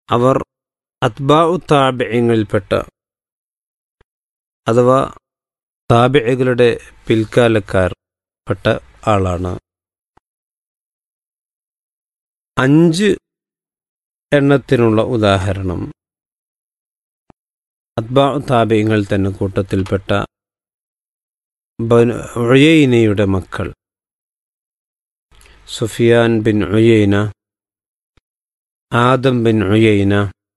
അവർ അത്ബാഉ താബിയങ്ങളിൽപ്പെട്ട അഥവാ താബിയകളുടെ പിൽക്കാലക്കാർ പെട്ട ആളാണ് അഞ്ച് എണ്ണത്തിനുള്ള ഉദാഹരണം അത്ബാഉ താബിയങ്ങൾ തന്നെ കൂട്ടത്തിൽപ്പെട്ട ബനു ഉയൈനയുടെ മക്കൾ Sufyan bin Uyaina Adam bin Uyaina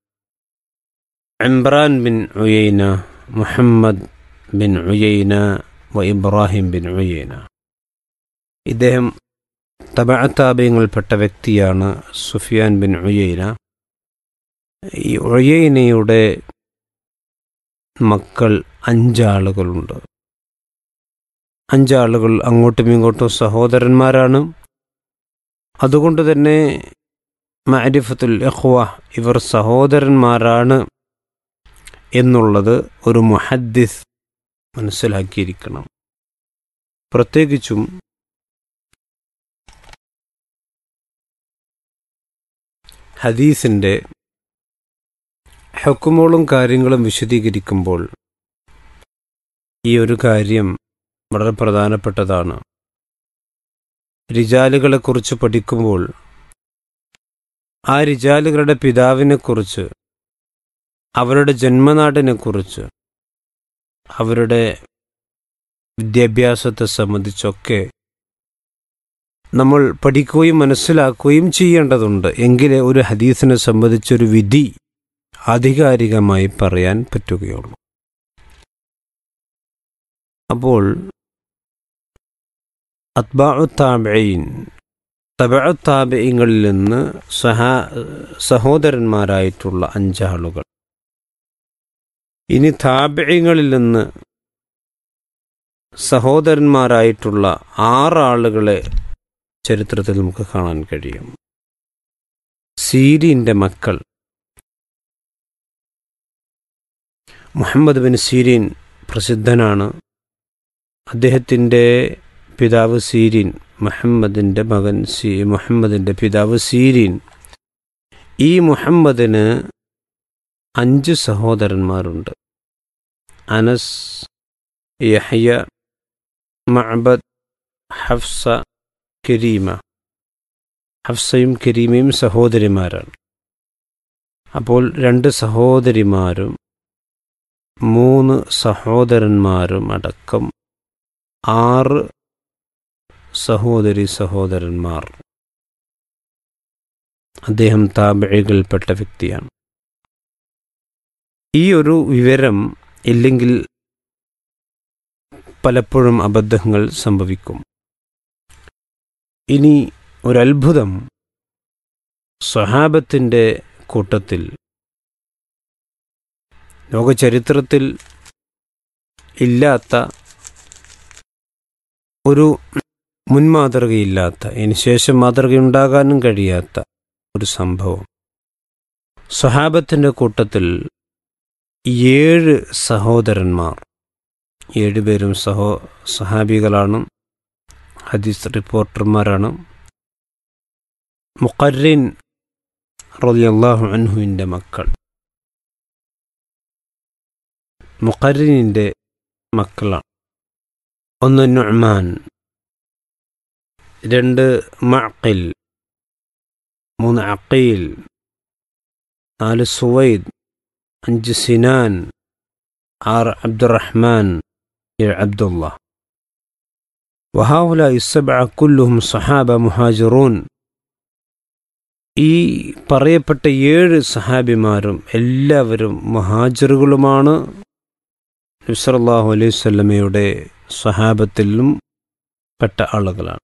Imran bin Uyaina Muhammad bin Uyaina വ ഇബ്രാഹിം ബിൻ ഉയൈന ഇദ്ദേഹം തബഅത്താബയങ്ങളിൽപ്പെട്ട വ്യക്തിയാണ് സുഫിയാൻ ബിൻ ഉയൈന ഈ ഉയൈനയുടെ മക്കൾ അഞ്ചാളുകളുണ്ട് അഞ്ചാളുകൾ അങ്ങോട്ടും ഇങ്ങോട്ടും സഹോദരന്മാരാണ് അതുകൊണ്ട് തന്നെ മാരിഫത്തുൽ ഇഖ്വ ഇവർ സഹോദരന്മാരാണ് എന്നുള്ളത് ഒരു മുഹദ്ദിസ് മനസ്സിലാക്കിയിരിക്കണം പ്രത്യേകിച്ചും ഹദീസിൻ്റെ ഹക്കുമോളും കാര്യങ്ങളും വിശദീകരിക്കുമ്പോൾ ഈ ഒരു കാര്യം വളരെ പ്രധാനപ്പെട്ടതാണ് റിജാലുകളെക്കുറിച്ച് പഠിക്കുമ്പോൾ ആ റിജാലുകളുടെ പിതാവിനെക്കുറിച്ച് അവരുടെ ജന്മനാടിനെക്കുറിച്ച് അവരുടെ വിദ്യാഭ്യാസത്തെ സംബന്ധിച്ചൊക്കെ നമ്മൾ പഠിക്കുകയും മനസ്സിലാക്കുകയും ചെയ്യേണ്ടതുണ്ട് എങ്കിലേ ഒരു ഹദീസിനെ സംബന്ധിച്ചൊരു വിധി ആധികാരികമായി പറയാൻ പറ്റുകയുള്ളൂ അപ്പോൾ അത്ബാഉ താബഈൻ തബഅു താബഈങ്ങളിൽ നിന്ന് സഹാ സഹോദരന്മാരായിട്ടുള്ള അഞ്ചാളുകൾ ഇനി താബിയങ്ങളിൽ നിന്ന് സഹോദരന്മാരായിട്ടുള്ള ആറാളുകളെ ചരിത്രത്തിൽ നമുക്ക് കാണാൻ കഴിയും സീരീൻ്റെ മക്കൾ മുഹമ്മദ് ബിൻ സീരീൻ പ്രസിദ്ധനാണ് അദ്ദേഹത്തിൻ്റെ പിതാവ് സീരീൻ മുഹമ്മദിൻ്റെ മകൻ സീ മുഹമ്മദിൻ്റെ പിതാവ് സീരീൻ ഈ മുഹമ്മദിന് അഞ്ച് സഹോദരന്മാരുണ്ട് അനസ് യഹ്യ മഅബദ് ഹഫ്സ കരീമ ഹഫ്സയും കരീമയും സഹോദരിമാരാണ് അപ്പോൾ രണ്ട് സഹോദരിമാരും മൂന്ന് സഹോദരന്മാരും അടക്കം ആറ് സഹോദരി സഹോദരന്മാർ അദ്ദേഹം താബഴികൾപ്പെട്ട വ്യക്തിയാണ് ഈ ഒരു വിവരം ഇല്ലെങ്കിൽ പലപ്പോഴും അബദ്ധങ്ങൾ സംഭവിക്കും ഇനി ഒരത്ഭുതം സ്വഹാബത്തിൻ്റെ കൂട്ടത്തിൽ ലോകചരിത്രത്തിൽ ഇല്ലാത്ത ഒരു മുൻമാതൃകയില്ലാത്ത ഇനി ശേഷം മാതൃകയുണ്ടാകാനും കഴിയാത്ത ഒരു സംഭവം സ്വഹാബത്തിൻ്റെ കൂട്ടത്തിൽ ഏഴ് സഹോദരന്മാർ ഏഴുപേരും സഹോ സഹാബികളാണ് ഹദീസ് റിപ്പോർട്ടർമാരാണ് മുഖറിൻ റളിയല്ലാഹു അൻഹുവിൻ്റെ മക്കൾ മുഖറിനിൻ്റെ മക്കളാണ് ഒന്ന് നുഅ്മാൻ രണ്ട് മഅഖിൽ മൂന്ന് അഖീൽ നാല് സുവൈദ് അഞ്ച് സിനാൻ ആറ് അബ്ദുറഹ്മാൻ ഏഴ് അബ്ദുള്ള വഹാവുല ഇസബ കുല്ലുഹും സഹാബ മുഹാജിറൂൻ ഈ പറയപ്പെട്ട ഏഴ് സഹാബിമാരും എല്ലാവരും മുഹാജിറുകളുമാണ് നബ്സല്ലാഹു അലൈഹി സ്വല്ലമയുടെ സഹാബത്തിലും പെട്ട ആളുകളാണ്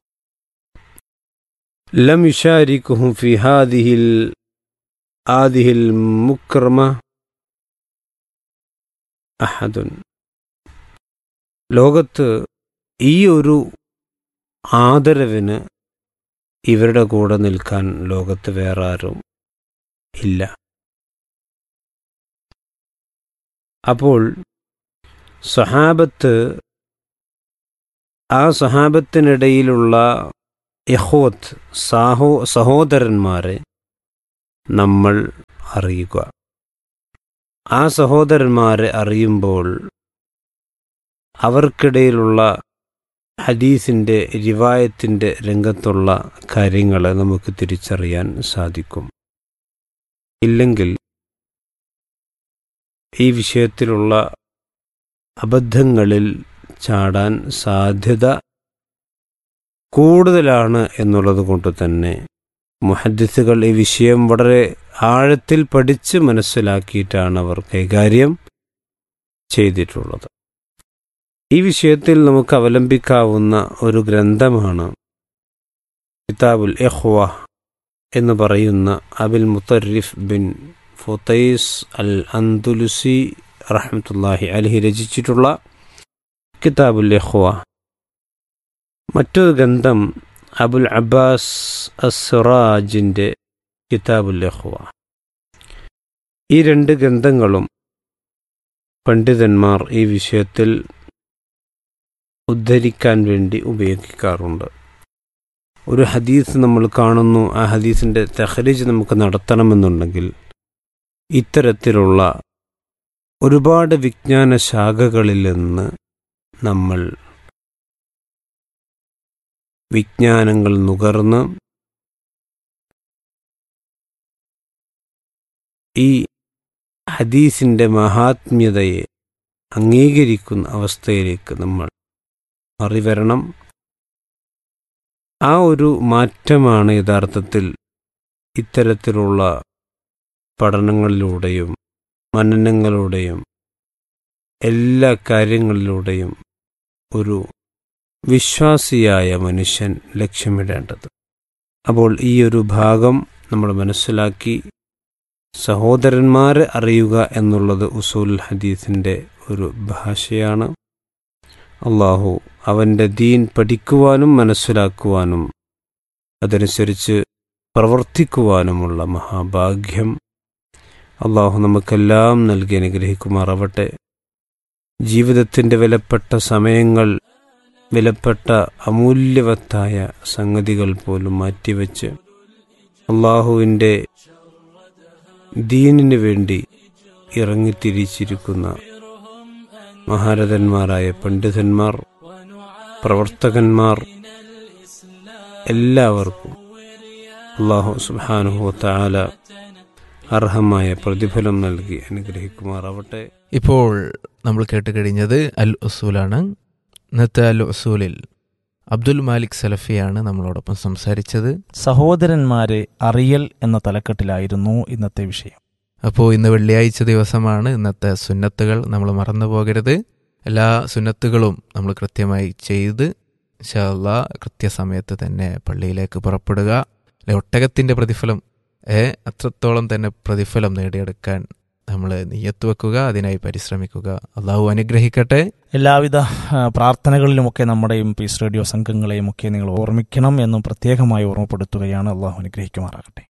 ലം യുഷാരിക്കുഹും ഫി ഹാദിഹിൽ ആദിഹിൽ മുക്രമ അഹദുൻ ലോകത്ത് ഈ ഒരു ആദരവിന് ഇവരുടെ കൂടെ നിൽക്കാൻ ലോകത്ത് വേറെ ആരും ഇല്ല അപ്പോൾ സഹാബത്ത് ആ സഹാബത്തിനിടയിലുള്ള യഹോത്ത് സാഹോ സഹോദരന്മാരെ നമ്മൾ അറിയുക ആ സഹോദരന്മാരെ അറിയുമ്പോൾ അവർക്കിടയിലുള്ള ഹദീസിൻ്റെ റിവായത്തിൻ്റെ രംഗത്തുള്ള കാര്യങ്ങളെ നമുക്ക് തിരിച്ചറിയാൻ സാധിക്കും ഇല്ലെങ്കിൽ ഈ വിഷയത്തിലുള്ള അബദ്ധങ്ങളിൽ ചാടാൻ സാധ്യത കൂടുതലാണ് എന്നുള്ളത് കൊണ്ട് തന്നെ മുഹദ്ദിസുകൾ ഈ വിഷയം വളരെ ആഴത്തിൽ പഠിച്ച് മനസ്സിലാക്കിയിട്ടാണ് അവർ കൈകാര്യം ചെയ്തിട്ടുള്ളത് ഈ വിഷയത്തിൽ നമുക്ക് അവലംബിക്കാവുന്ന ഒരു ഗ്രന്ഥമാണ് കിതാബുൽ എഹ്വ എന്ന് പറയുന്ന അബിൽ മുത്തറിഫ് ബിൻ ഫുത്തൈസ് അൽ അന്തുലുസി റഹ്മത്തുല്ലാഹി അലഹി രചിച്ചിട്ടുള്ള കിതാബുൽ എഹ്വ മറ്റൊരു ഗ്രന്ഥം അബുൽ അബ്ബാസ് അസ്റാജിൻ്റെ കിതാബുൽ എഹ്വ ഈ രണ്ട് ഗ്രന്ഥങ്ങളും പണ്ഡിതന്മാർ ഈ വിഷയത്തിൽ ഉദ്ധരിക്കാൻ വേണ്ടി ഉപയോഗിക്കാറുണ്ട് ഒരു ഹദീസ് നമ്മൾ കാണുന്നു ആ ഹദീസിൻ്റെ തെഹരീജ് നമുക്ക് നടത്തണമെന്നുണ്ടെങ്കിൽ ഇത്തരത്തിലുള്ള ഒരുപാട് വിജ്ഞാന ശാഖകളിൽ നിന്ന് നമ്മൾ വിജ്ഞാനങ്ങൾ നുകർന്ന് ഈ ഹദീസിൻ്റെ മഹാത്മ്യതയെ അംഗീകരിക്കുന്ന അവസ്ഥയിലേക്ക് നമ്മൾ അറിവരണം ആ ഒരു മാറ്റമാണ് യഥാർത്ഥത്തിൽ ഇത്തരത്തിലുള്ള പഠനങ്ങളിലൂടെയും മനനങ്ങളിലൂടെയും എല്ലാ കാര്യങ്ങളിലൂടെയും ഒരു വിശ്വാസിയായ മനുഷ്യൻ ലക്ഷ്യമിടേണ്ടത് അപ്പോൾ ഈ ഒരു ഭാഗം നമ്മൾ മനസ്സിലാക്കി സഹോദരന്മാരെ അറിയുക എന്നുള്ളത് ഉസൂൽ ഹദീസിൻ്റെ ഒരു ഭാഷയാണ് അള്ളാഹു അവൻ്റെ ദീൻ പഠിക്കുവാനും മനസ്സിലാക്കുവാനും അതനുസരിച്ച് പ്രവർത്തിക്കുവാനുമുള്ള മഹാഭാഗ്യം അള്ളാഹു നമുക്കെല്ലാം നൽകി അനുഗ്രഹിക്കുമാറാവട്ടെ ജീവിതത്തിൻ്റെ വിലപ്പെട്ട സമയങ്ങൾ വിലപ്പെട്ട അമൂല്യവത്തായ സംഗതികൾ പോലും മാറ്റിവെച്ച് അള്ളാഹുവിൻ്റെ ദീനിന് വേണ്ടി ഇറങ്ങിത്തിരിച്ചിരിക്കുന്ന മഹാരഥന്മാരായ പണ്ഡിതന്മാർ പ്രവർത്തകന്മാർ എല്ലാവർക്കും അള്ളാഹു സുബാനുഹോത്താല അർഹമായ പ്രതിഫലം നൽകി അനുഗ്രഹിക്കുമാറാവട്ടെ ഇപ്പോൾ നമ്മൾ കേട്ട് കഴിഞ്ഞത് അൽ ഉസൂലാണ് ഇന്നത്തെ അൽ ഉസൂലിൽ അബ്ദുൽ മാലിക് സലഫിയാണ് നമ്മളോടൊപ്പം സംസാരിച്ചത് സഹോദരന്മാരെ അറിയൽ എന്ന തലക്കെട്ടിലായിരുന്നു ഇന്നത്തെ വിഷയം അപ്പോൾ ഇന്ന് വെള്ളിയാഴ്ച ദിവസമാണ് ഇന്നത്തെ സുന്നത്തുകൾ നമ്മൾ മറന്നു പോകരുത് എല്ലാ സുന്നത്തുകളും നമ്മൾ കൃത്യമായി ചെയ്ത് ഇൻഷാല്ല കൃത്യസമയത്ത് തന്നെ പള്ളിയിലേക്ക് പുറപ്പെടുക അല്ലെ ഒട്ടകത്തിൻ്റെ പ്രതിഫലം ഏ അത്രത്തോളം തന്നെ പ്രതിഫലം നേടിയെടുക്കാൻ നമ്മൾ നെയ്യത്ത് വെക്കുക അതിനായി പരിശ്രമിക്കുക അള്ളാഹു അനുഗ്രഹിക്കട്ടെ എല്ലാവിധ ആ, പ്രാർത്ഥനകളിലുമൊക്കെ നമ്മുടെയും പീസ് റേഡിയോ സംഘങ്ങളെയും ഒക്കെ നിങ്ങൾ ഓർമ്മിക്കണം എന്നും പ്രത്യേകമായി ഓർമ്മപ്പെടുത്തുകയാണ് അള്ളാഹു അനുഗ്രഹിക്കുമാറാകട്ടെ